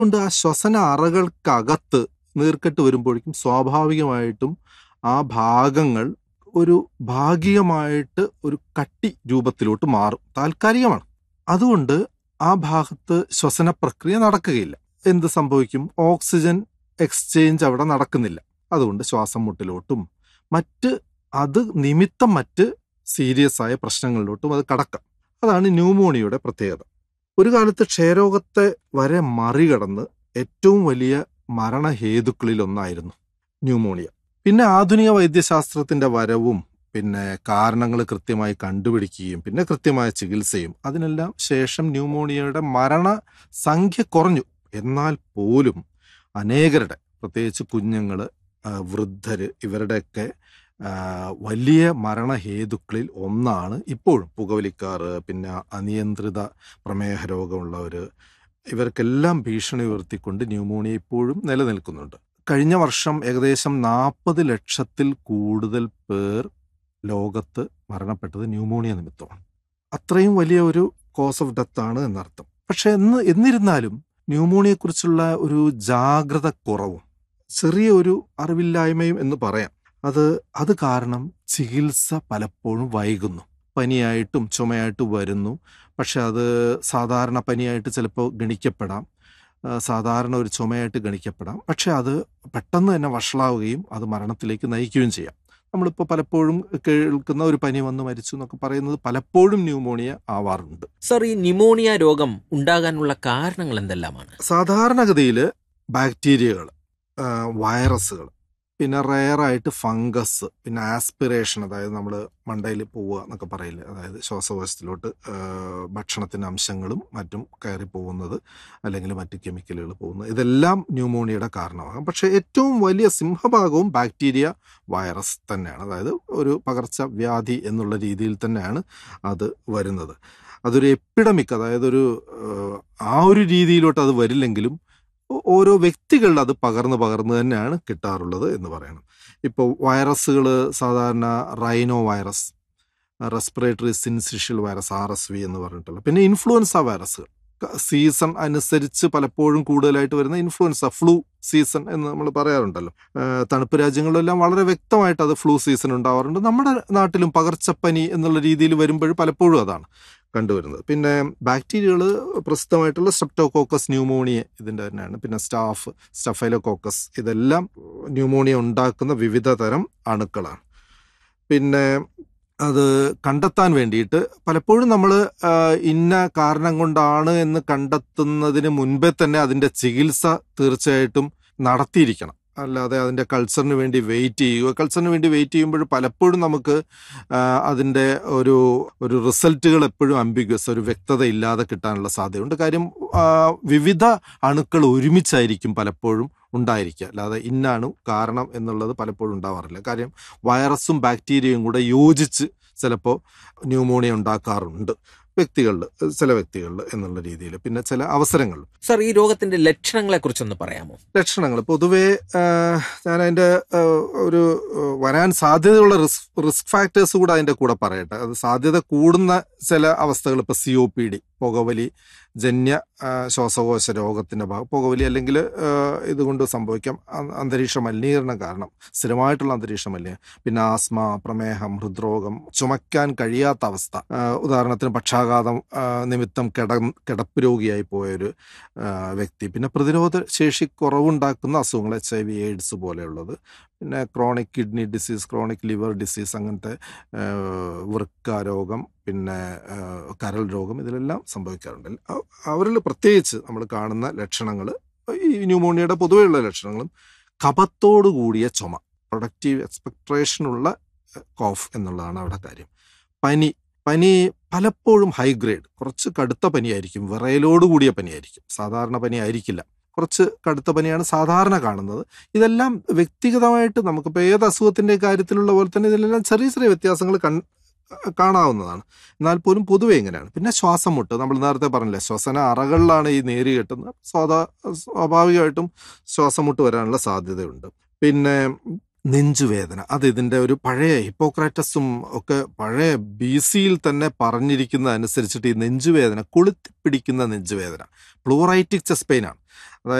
അതുകൊണ്ട് ആ ശ്വസന അറകൾക്കകത്ത് നീർക്കെട്ട് വരുമ്പോഴേക്കും സ്വാഭാവികമായിട്ടും ആ ഭാഗങ്ങൾ ഒരു ഭാഗികമായിട്ട് ഒരു കട്ടി രൂപത്തിലോട്ട് മാറും താൽക്കാലികമാണ് അതുകൊണ്ട് ആ ഭാഗത്ത് ശ്വസന പ്രക്രിയ നടക്കുകയില്ല എന്ത് സംഭവിക്കും ഓക്സിജൻ എക്സ്ചേഞ്ച് അവിടെ നടക്കുന്നില്ല അതുകൊണ്ട് ശ്വാസം മുട്ടലോട്ടും മറ്റ് അത് നിമിത്തം മറ്റ് സീരിയസ് ആയ പ്രശ്നങ്ങളിലോട്ടും അത് കടക്കാം അതാണ് ന്യൂമോണിയയുടെ പ്രത്യേകത ഒരു കാലത്ത് ക്ഷയരോഗത്തെ വരെ മറികടന്ന് ഏറ്റവും വലിയ മരണഹേതുക്കളിൽ ഒന്നായിരുന്നു ന്യൂമോണിയ പിന്നെ ആധുനിക വൈദ്യശാസ്ത്രത്തിന്റെ വരവും പിന്നെ കാരണങ്ങൾ കൃത്യമായി കണ്ടുപിടിക്കുകയും പിന്നെ കൃത്യമായ ചികിത്സയും അതിനെല്ലാം ശേഷം ന്യൂമോണിയയുടെ മരണസംഖ്യ കുറഞ്ഞു എന്നാൽ പോലും അനേകരുടെ പ്രത്യേകിച്ച് കുഞ്ഞുങ്ങൾ വൃദ്ധര് ഇവരുടെയൊക്കെ ആ, വലിയ മരണഹേതുക്കളിൽ ഒന്നാണ് ഇപ്പോഴും പുകവലിക്കാർ പിന്നെ അനിയന്ത്രിത പ്രമേഹ രോഗമുള്ളവർ ഇവർക്കെല്ലാം ഭീഷണി ഉയർത്തിക്കൊണ്ട് ന്യൂമോണിയ ഇപ്പോഴും നിലനിൽക്കുന്നുണ്ട് കഴിഞ്ഞ വർഷം ഏകദേശം നാൽപ്പത് ലക്ഷത്തിൽ കൂടുതൽ പേർ ലോകത്ത് മരണപ്പെട്ടത് ന്യൂമോണിയ നിമിത്തമാണ് അത്രയും വലിയ ഒരു കോസ് ഓഫ് ഡെത്ത് ആണ് എന്നർത്ഥം പക്ഷെ എന്ന് എന്നിരുന്നാലും ന്യൂമോണിയെക്കുറിച്ചുള്ള ഒരു ജാഗ്രത കുറവും ചെറിയ ഒരു അറിവില്ലായ്മയും എന്ന് പറയാം അത് അത് കാരണം ചികിത്സ പലപ്പോഴും വൈകുന്നു പനിയായിട്ടും ചുമയായിട്ടും വരുന്നു പക്ഷെ അത് സാധാരണ പനിയായിട്ട് ചിലപ്പോൾ ഗണിക്കപ്പെടാം ആ, സാധാരണ ഒരു ചുമയായിട്ട് ഗണിക്കപ്പെടാം പക്ഷെ അത് പെട്ടെന്ന് തന്നെ വഷളാവുകയും അത് മരണത്തിലേക്ക് നയിക്കുകയും ചെയ്യാം നമ്മളിപ്പോൾ പലപ്പോഴും കേൾക്കുന്ന ഒരു പനി വന്ന് മരിച്ചു എന്നൊക്കെ പറയുന്നത് പലപ്പോഴും ന്യൂമോണിയ ആവാറുണ്ട് സർ ഈ ന്യൂമോണിയ രോഗം ഉണ്ടാകാനുള്ള കാരണങ്ങൾ എന്തെല്ലാമാണ് സാധാരണഗതിയിൽ ബാക്ടീരിയകൾ വൈറസുകൾ പിന്നെ റെയറായിട്ട് ഫംഗസ് പിന്നെ ആസ്പിറേഷൻ അതായത് നമ്മൾ മണ്ടയിൽ പോവുക എന്നൊക്കെ പറയില്ലേ അതായത് ശ്വാസകോശത്തിലോട്ട് ആ, ഭക്ഷണത്തിൻ്റെ അംശങ്ങളും മറ്റും കയറി പോകുന്നത് അല്ലെങ്കിൽ മറ്റ് കെമിക്കലുകൾ പോകുന്നത് ഇതെല്ലാം ന്യൂമോണിയയുടെ കാരണമാകാം പക്ഷേ ഏറ്റവും വലിയ സിംഹഭാഗവും ബാക്ടീരിയ വൈറസ് തന്നെയാണ് അതായത് ഒരു പകർച്ചവ്യാധി എന്നുള്ള രീതിയിൽ തന്നെയാണ് അത് വരുന്നത് അതൊരു എപ്പിഡമിക് അതായത് ഒരു ആ, ആ ഒരു രീതിയിലോട്ട് അത് വരില്ലെങ്കിലും ഓ- ഓരോ വ്യക്തികളിൽ അത് പകർന്ന് പകർന്ന് തന്നെയാണ് കിട്ടാറുള്ളത് എന്ന് പറയണം ഇപ്പോൾ വൈറസുകൾ സാധാരണ rhinovirus respiratory syncytial virus R S V എന്ന് പറഞ്ഞിട്ടുള്ള പിന്നെ ഇൻഫ്ലുവൻസ വൈറസുകൾ സീസൺ അനുസരിച്ച് പലപ്പോഴും കൂടുതലായിട്ട് വരുന്ന ഇൻഫ്ലുവൻസ ഫ്ലൂ സീസൺ എന്ന് നമ്മൾ പറയാറുണ്ടല്ലോ ആ, തണുപ്പ് രാജ്യങ്ങളിലെല്ലാം വളരെ വ്യക്തമായിട്ട് അത് ഫ്ലൂ സീസൺ ഉണ്ടാവാറുണ്ട് നമ്മുടെ നാട്ടിലും പകർച്ചപ്പനി എന്നുള്ള രീതിയിൽ വരുമ്പോഴും പലപ്പോഴും അതാണ് കണ്ടുവരുന്നത് പിന്നെ ബാക്ടീരിയകൾ പ്രസിദ്ധമായിട്ടുള്ള സ്ട്രെപ്റ്റോകോക്കസ് ന്യൂമോണിയ ഇതിൻ്റെ തന്നെയാണ് പിന്നെ സ്റ്റാഫ് സ്റ്റഫൈലോകോക്കസ് ഇതെല്ലാം ന്യൂമോണിയ ഉണ്ടാക്കുന്ന വിവിധ തരം അണുക്കളാണ് പിന്നെ അത് കണ്ടെത്താൻ വേണ്ടിയിട്ട് പലപ്പോഴും നമ്മൾ ഇന്ന കാരണം കൊണ്ടാണ് എന്ന് കണ്ടെത്തുന്നതിന് മുൻപേ തന്നെ അതിൻ്റെ ചികിത്സ തീർച്ചയായിട്ടും നടത്തിയിരിക്കണം അല്ലാതെ അതിൻ്റെ കൾച്ചറിന് വേണ്ടി വെയിറ്റ് ചെയ്യുക കൾച്ചറിന് വേണ്ടി വെയിറ്റ് ചെയ്യുമ്പോൾ പലപ്പോഴും നമുക്ക് ആ, അതിൻ്റെ ഒരു ഒരു റിസൾട്ടുകൾ എപ്പോഴും അംബിഗ്യസ് ഒരു വ്യക്തത ഇല്ലാതെ കിട്ടാനുള്ള സാധ്യതയുണ്ട് കാര്യം ആ, വിവിധ അണുക്കൾ ഒരുമിച്ചായിരിക്കും പലപ്പോഴും ഉണ്ടായിരിക്കുക അല്ലാതെ ഇന്നാണ് കാരണം എന്നുള്ളത് പലപ്പോഴും ഉണ്ടാവാറില്ല കാര്യം വൈറസും ബാക്ടീരിയയും കൂടെ യോജിച്ച് ചിലപ്പോൾ ന്യൂമോണിയ ഉണ്ടാക്കാറുണ്ട് വ്യക്തികളിൽ ചില വ്യക്തികളിൽ എന്നുള്ള രീതിയിൽ പിന്നെ ചില അവസരങ്ങളിൽ സർ ഈ രോഗത്തിന്റെ ലക്ഷണങ്ങളെ കുറിച്ചൊന്ന് പറയാമോ ലക്ഷണങ്ങൾ പൊതുവേ ആ, ഞാൻ അതിൻ്റെ ആ, ഒരു ആ, വരാൻ സാധ്യതയുള്ള റിസ്ക് റിസ്ക് ഫാക്ടേഴ്സ് കൂടെ അതിൻ്റെ കൂടെ പറയട്ടെ അത് സാധ്യത കൂടുന്ന ചില അവസ്ഥകൾ ഇപ്പോൾ സി ഒ പി ഡി പുകവലി ജന്യ ആ, ശ്വാസകോശ രോഗത്തിൻ്റെ ഭാഗം പുകവലി അല്ലെങ്കിൽ ആ, ഇതുകൊണ്ട് സംഭവിക്കാം അ- അന്തരീക്ഷ മലിനീകരണം കാരണം സ്ഥിരമായിട്ടുള്ള അന്തരീക്ഷ മലിനീകരണം പിന്നെ ആസ്മ പ്രമേഹം ഹൃദ്രോഗം ചുമക്കാൻ കഴിയാത്ത അവസ്ഥ ആ, ഉദാഹരണത്തിന് പക്ഷാഘാതം ആ, നിമിത്തം കിട കിടപ്പ് രോഗിയായി പോയൊരു ആ, വ്യക്തി പിന്നെ പ്രതിരോധ ശേഷി കുറവുണ്ടാക്കുന്ന അസുഖങ്ങൾ എച്ച് ഐ വി എയ്ഡ്സ് പോലെയുള്ളത് പിന്നെ chronic kidney disease chronic liver disease അങ്ങനത്തെ ആ, വൃക്ക രോഗം പിന്നെ ആ, കരൾ രോഗം ഇതിലെല്ലാം സംഭവിക്കാറുണ്ട് അ- അവരിൽ പ്രത്യേകിച്ച് നമ്മൾ കാണുന്ന ലക്ഷണങ്ങൾ ഈ ന്യൂമോണിയയുടെ പൊതുവെയുള്ള ലക്ഷണങ്ങളും കഫത്തോടു കൂടിയ ചുമ പ്രൊഡക്റ്റീവ് എക്സ്പെക്ട്രേഷനുള്ള കോഫ് എന്നുള്ളതാണ് അവിടെ കാര്യം പനി പനി പലപ്പോഴും ഹൈ ഗ്രേഡ് കുറച്ച് കടുത്ത പനിയായിരിക്കും വിറയലോട് കൂടിയ പനിയായിരിക്കും സാധാരണ പനി ആയിരിക്കില്ല കുറച്ച് കടുത്ത പനിയാണ് സാധാരണ കാണുന്നത് ഇതെല്ലാം വ്യക്തിഗതമായിട്ട് നമുക്കിപ്പോൾ ഏത് അസുഖത്തിൻ്റെ കാര്യത്തിലുള്ള പോലെ തന്നെ ഇതിലെല്ലാം ചെറിയ ചെറിയ വ്യത്യാസങ്ങൾ കൺ കാണാവുന്നതാണ് എന്നാൽ പോലും പൊതുവെ ഇങ്ങനെയാണ് പിന്നെ ശ്വാസം മുട്ട് നമ്മൾ നേരത്തെ പറഞ്ഞില്ലേ ശ്വസന അറകളിലാണ് ഈ നേരി കെട്ടുന്നത് സ്വാഭാ സ്വാഭാവികമായിട്ടും ശ്വാസം മുട്ട് വരാനുള്ള സാധ്യതയുണ്ട് പിന്നെ നെഞ്ചുവേദന അത് ഇതിൻ്റെ ഒരു പഴയ ഹിപ്പോക്രാറ്റസും ഒക്കെ പഴയ ബി സിയിൽ തന്നെ പറഞ്ഞിരിക്കുന്ന അനുസരിച്ചിട്ട് ഈ നെഞ്ചുവേദന കൊളുത്തിപ്പിടിക്കുന്ന നെഞ്ചുവേദന പ്ലൂറൈറ്റിക് ചെസ്റ്റ് പെയിൻ ആണ്